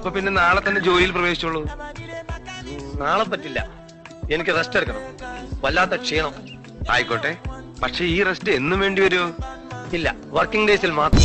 അപ്പൊ പിന്നെ നാളെ തന്നെ ജോലിയിൽ പ്രവേശിച്ചോളൂ നാളെ പറ്റില്ല എനിക്ക് റെസ്റ്റ് എടുക്കണം വല്ലാത്ത ക്ഷീണം ആയിക്കോട്ടെ പക്ഷെ ഈ റെസ്റ്റ് എന്നും വേണ്ടി വരുമോ ഇല്ല വർക്കിംഗ് ഡേയ്സിൽ മാത്രം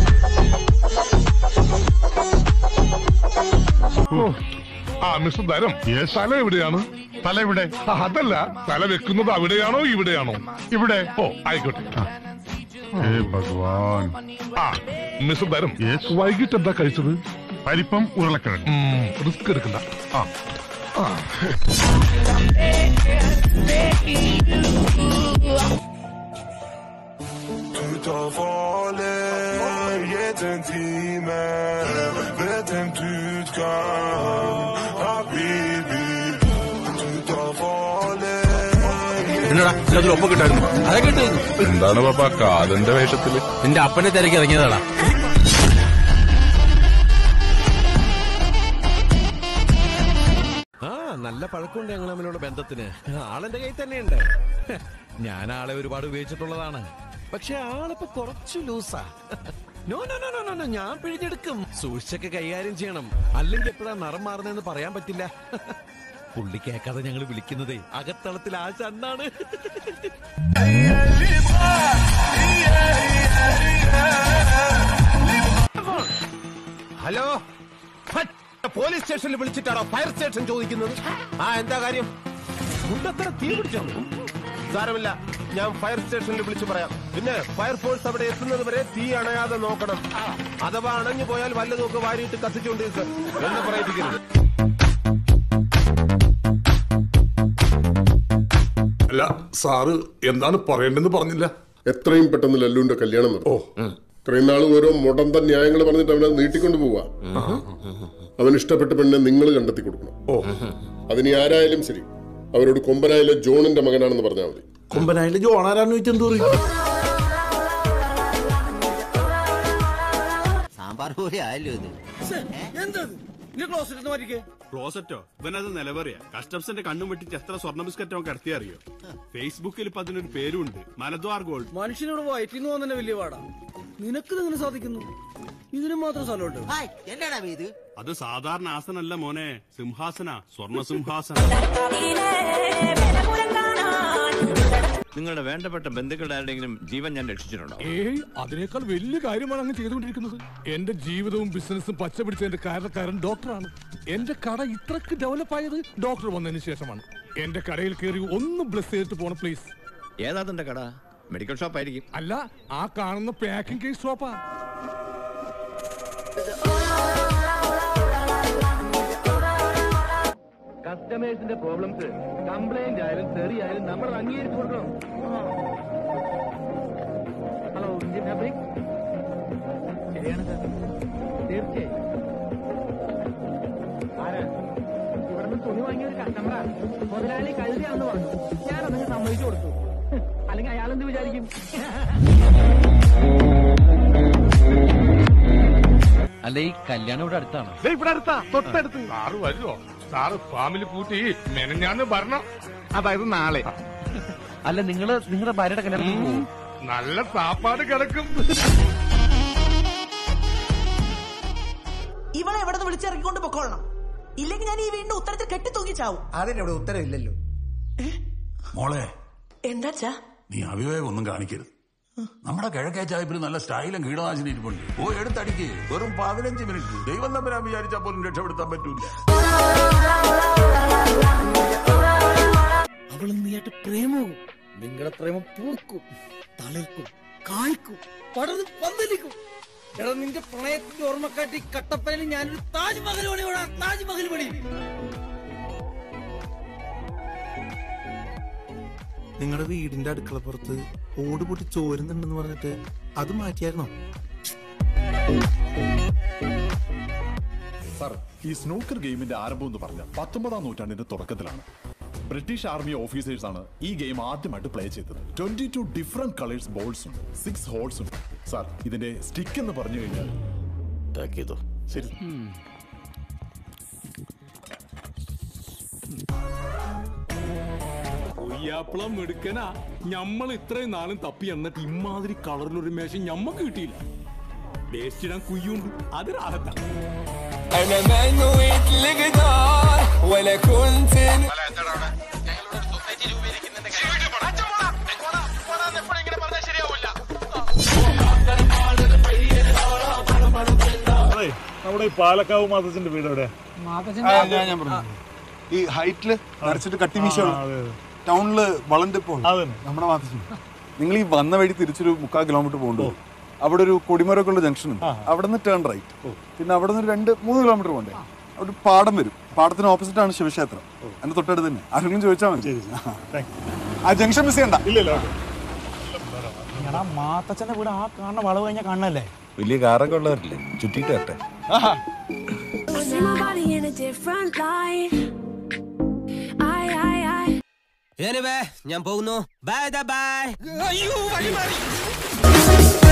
ആ മിസ്റ്റർ ധരം തല എവിടെയാണ് തല ഇവിടെ ആ, അതല്ല തല വെക്കുന്നത് അവിടെയാണോ ഇവിടെയാണോ ഇവിടെ ഓ ആയിക്കോട്ടെ ഹേ ഭഗവാൻ ആ മിസ്റ്റർ ധരം Yes. വൈകിട്ട് എന്താ കഴിച്ചത് പരിപ്പം ഉരുളക്കിഴങ്ങ് റിസ്ക് എടുക്കണ്ട ആ ആ. Tout envolé, jetzt intime, mit dem Tütkan, Habibi. Tout envolé, എന്നടാ ഇതിനകത്തൊരു ഒപ്പം കിട്ടായിരുന്നു അതൊക്കെ കിട്ടുന്നു എന്താണ് പാപ്പ കാതന്റെ വേഷത്തില് നിന്റെ അപ്പനെ തിരക്കി ഇറങ്ങിയതാടാ ആ നല്ല പഴക്കമുണ്ട് ഞങ്ങൾ തമ്മിലുള്ള ബന്ധത്തിന് ആളെന്റെ കയ്യിൽ തന്നെയുണ്ട് ഞാൻ ആളെ ഒരുപാട് ഉപയോഗിച്ചിട്ടുള്ളതാണ് പക്ഷെ ആളിപ്പോ കുറച്ച് ലൂസാ no no no no no no ഞാൻ പിഴിഞ്ഞെടുക്കും സൂക്ഷിച്ചൊക്കെ കൈകാര്യം ചെയ്യണം അല്ലെങ്കിൽ എപ്പോഴാ നിറം മാറുന്നതെന്ന് പറയാൻ പറ്റില്ല പുള്ളി കേൾക്കാതെ ഞങ്ങൾ വിളിക്കുന്നതേ അകത്തളത്തിൽ ആശ എന്നാണ് ഹലോ പോലീസ് സ്റ്റേഷനിൽ വിളിച്ചിട്ടാണോ ഫയർ സ്റ്റേഷൻ ചോദിക്കുന്നത് ആ എന്താ കാര്യം ഫുഡത്ര തീ പിടിച്ചോ സാരമില്ല ഞാൻ ഫയർ സ്റ്റേഷനിൽ വിളിച്ചു പറയാം പിന്നെ ഫയർഫോഴ്സ് അവിടെ എത്തുന്നത് വരെ തീ അണയാതെ നോക്കണം അഥവാ അണഞ്ഞു പോയാൽ വല്ലതൊക്കെ വാരിയിട്ട് കത്തിച്ചുകൊണ്ട് നിൽക്ക്. എന്ന് പറയിപ്പിക്കരുത് അല്ല സാറ് എന്താണ് പറയേണ്ടെന്ന് പറഞ്ഞില്ല എത്രയും പെട്ടെന്ന് ലല്ലുവിന്റെ കല്യാണം നടത്തും ഇത്രയും നാൾ ഓരോ മുടന്ത ന്യായങ്ങൾ പറഞ്ഞിട്ട് അവനെ നീട്ടിക്കൊണ്ട് പോവാ അവന് ഇഷ്ടപ്പെട്ട പെണ്ണിനെ നിങ്ങൾ കണ്ടെത്തി കൊടുക്കണം അതിനി ആരായാലും ശരി അവരോട് കൊമ്പനായാലെ ജോണിന്റെ മകനാണെന്ന് പറഞ്ഞാൽ മതി കൊമ്പനായിട്ട് ജോണാരാന്ന് ചോദിച്ചെന്തു പറയും സാമ്പാർ പോലെ ആയല്ലോ ഇത് ക്ലോസറ്റോ ഇവനത് നിലവറിയ കസ്റ്റംസിന്റെ കണ്ണും വെട്ടിച്ച് എത്ര സ്വർണ്ണ ബിസ്ക്കറ്റോ കടത്തി അറിയോ ഫേസ്ബുക്കിൽ ഇപ്പൊ അതിനൊരു പേരുണ്ട് മലദ്വാർ ഗോൾഡ് മനുഷ്യനോട് വയറ്റിന്ന് പോകുന്നതന്നെ വലിയ പാടാ നിനക്ക് ഇതെങ്ങനെ സാധിക്കുന്നു ഇതിന് മാത്രം സ്ഥലമുണ്ട് ഹായ് എന്നാടാ ഇത് അത് സാധാരണ ആസനല്ല മോനെ സിംഹാസന സ്വർണ്ണ സിംഹാസന നിങ്ങളുടെ വേണ്ടപ്പെട്ട ബന്ധുക്കളുടെ ആരുടെയെങ്കിലും ജീവൻ ഞാൻ രക്ഷിച്ചിട്ടുണ്ടോ ഏയ് അതിനേക്കാൾ വലിയ കാര്യമാണ് അങ്ങ് ചെയ്തുകൊണ്ടിരിക്കുന്നത് എന്റെ ജീവിതവും ബിസിനസ്സും പച്ച പിടിച്ചതിന്റെ കാരണക്കാരൻ ഡോക്ടറാണ് എന്റെ കട ഇത്രക്ക് ഡെവലപ്പ് ആയത് ഡോക്ടർ വന്നതിന് ശേഷമാണ് എന്റെ കടയിൽ കയറി ഒന്ന് ബ്ലസ് ചെയ്തിട്ട് പോണം പ്ലീസ് ഏതാ തന്റെ കട മെഡിക്കൽ ഷോപ്പ് ആയിരിക്കും അല്ല ആ കാണുന്ന പാക്കിംഗ് കേസ് ഷോപ്പാ കസ്റ്റമേഴ്സിന്റെ പ്രോബ്ലംസ് കംപ്ലൈന്റ് ആയാലും തെറി ആയാലും നമ്മൾ അംഗീകരിച്ചു കൊടുക്കണം ഹലോ ഇന്ത്യൻ ഫാബ്രിക് ശരിയാണ് സാർ തീർച്ചയായും ആരാ ഇവിടുന്ന് തുണി വാങ്ങിയ ഒരു കസ്റ്റമറാ മുതലാളി കഴുതിയാണെന്ന് പറഞ്ഞു ഞാൻ അതങ്ങ് സമ്മതിച്ചു കൊടുത്തു അല്ലെങ്കിൽ അയാളെന്ത് വിചാരിക്കും അല്ല ഈ കല്യാണം ഇവിടെ അടുത്താണ് ഇവിടെ അടുത്താ തൊട്ടടുത്ത് സാറ് വരുമോ സാറ് ഫാമിലി കൂട്ടി മെനഞ്ഞാന്ന് ഭരണം അതായത് നാളെ അല്ല നിങ്ങള് നിങ്ങളുടെ ഭാര്യയുടെ കല്യാണം പോവോ? നല്ല സാപ്പാട് കിടക്കും ഇവളെ എവിടെ നിന്ന് വിളിച്ചിറങ്ങിക്കൊണ്ട് പൊക്കോളണം ഇല്ലെങ്കിൽ ഞാൻ ഈ വീടിന്റെ ഉത്തരത്തിൽ കെട്ടി തൂങ്ങി ചാവും അതിനവിടെ ഉത്തരവില്ലല്ലോ മോളെ എന്താച്ചാ നീ അവിവേകം ഒന്നും കാണിക്കരുത് നമ്മുടെ കിഴക്കേ ചായപ്പിൽ നല്ല സ്റ്റൈലും കീടനാശിനി ഇരിപ്പുണ്ട് ഓ എടുത്തടിക്ക് വെറും പതിനഞ്ച് മിനിറ്റ് ദൈവം തമ്പരാൻ വിചാരിച്ചാൽ പോലും രക്ഷപ്പെടുത്താൻ പറ്റൂല അവള് നീയായിട്ട് പ്രേമവും നിങ്ങളുടെ പ്രേമം പൂക്കും തളിർക്കും കായ്ക്കും പടർന്ന് പന്തലിക്കും എടാ നിന്റെ പ്രണയത്തിന്റെ ഓർമ്മക്കാട്ടി കട്ടപ്പനയിൽ ഞാനൊരു താജ്മഹൽ പണിയോടാ താജ്മഹൽ പണി നിങ്ങളുടെ വീടിന്റെ അടുക്കളപ്പുറത്ത് ഓട് പൊട്ടി ചോരുന്നുണ്ടെന്ന് പറഞ്ഞിട്ട് അത് മാറ്റിയായിരുന്നോ സർ ഈ സ്നൂക്കർ ഗെയിമിന്റെ ആരംഭം എന്ന് പറഞ്ഞ പത്തൊമ്പതാം നൂറ്റാണ്ടിന്റെ തുടക്കത്തിലാണ് ബ്രിട്ടീഷ് ആർമി ഓഫീസേഴ്സ് ആണ് ഈ ഗെയിം ആദ്യമായിട്ട് പ്ലേ ചെയ്തത് twenty two different colours balls ഉണ്ട് സിക്സ് ഹോൾസ് ഉണ്ട് സാർ ഇതിന്റെ സ്റ്റിക്ക് എന്ന് പറഞ്ഞു കഴിഞ്ഞാൽ ചെയ്തോ ശരി കൊയ്യാപ്പളം എടുക്കനാ ഞമ്മൾ ഇത്രയും നാളും തപ്പി എന്നിട്ട് ഇമാതിരി കളറിലൊരു മേശം ഞമ്മക്ക് കിട്ടിയില്ല ടേസ്റ്റ് ഇടാൻ കുയ്യുണ്ട് അത് രാഹത്താണ് انا ما نويت الجدار ولا كنت നമ്മുടെ ഈ പാലക്കാവ് മാതച്ചന്റെ വീട് എവിടെ ഞാൻ പറഞ്ഞു ഈ ഹൈറ്റില് നരച്ചിട്ട് കട്ടിമീശുള്ള ടൗണില് വളണ്ടിപ്പോ നമ്മുടെ മാതൃ നിങ്ങൾ ഈ വന്ന വഴി തിരിച്ചൊരു മുക്കാൽ കിലോമീറ്റർ പോകണ്ടു അവിടെ ഒരു കൊടിമരമൊക്കെയുള്ള ജംഗ്ഷൻ ഉണ്ട് അവിടെ നിന്ന് ടേൺ റൈറ്റ് പിന്നെ അവിടെ നിന്ന് ഒരു രണ്ട് മൂന്ന് കിലോമീറ്റർ പോകണ്ടേ അവിടെ ഒരു പാടം വരും പാടത്തിന് ഓപ്പോസിറ്റ് ആണ് ശിവക്ഷേത്രം അതിന്റെ തൊട്ടടുത്ത് തന്നെ ആരെങ്കിലും ചോദിച്ചാൽ മതി ആ ജംഗ്ഷൻ മിസ് ചെയ്യണ്ട എടാ മാത്തച്ഛന്റെ വീട് ആ കാണുന്ന വളവ് കഴിഞ്ഞാൽ കാണണല്ലേ വലിയ കാറൊക്കെ ഉള്ളവരില്ലേ ചുറ്റിട്ട് വരട്ടെ I see my body in a different light. I, I, I. ഞാൻ പോകുന്നു ബൈ ബൈ അയ്യോ വഴി മാറി